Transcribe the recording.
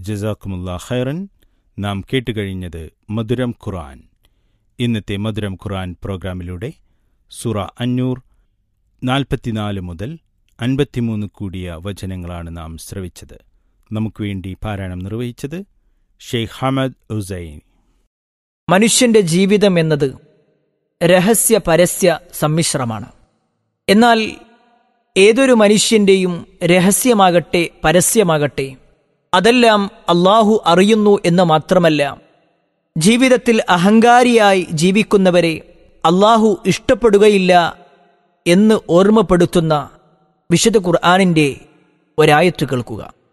ജസാക്കുമുല്ല ഖൈറൻ നാം കേട്ടുകഴിഞ്ഞത് മധുരം ഖുർആൻ ഇന്നത്തെ മധുരം ഖുർആൻ പ്രോഗ്രാമിലൂടെ സുറ അഞ്ഞൂർ നാൽപ്പത്തിനാല് മുതൽ അൻപത്തിമൂന്ന് കൂടിയ വചനങ്ങളാണ് നാം ശ്രവിച്ചത് നമുക്ക് വേണ്ടി പാരായണം നിർവഹിച്ചത് ഷെയ്ഖ് ഹമദ് ഉസൈൻ മനുഷ്യന്റെ ജീവിതം എന്നത് രഹസ്യ പരസ്യ സമ്മിശ്രമാണ് എന്നാൽ ഏതൊരു മനുഷ്യന്റെയും രഹസ്യമാകട്ടെ പരസ്യമാകട്ടെ അതെല്ലാം അള്ളാഹു അറിയുന്നു എന്ന് മാത്രമല്ല ജീവിതത്തിൽ അഹങ്കാരിയായി ജീവിക്കുന്നവരെ അള്ളാഹു ഇഷ്ടപ്പെടുകയില്ല എന്ന് ഓർമ്മപ്പെടുത്തുന്ന വിശുദ്ധ ഖുർആാനിന്റെ ഒരായത്ത് കേൾക്കുക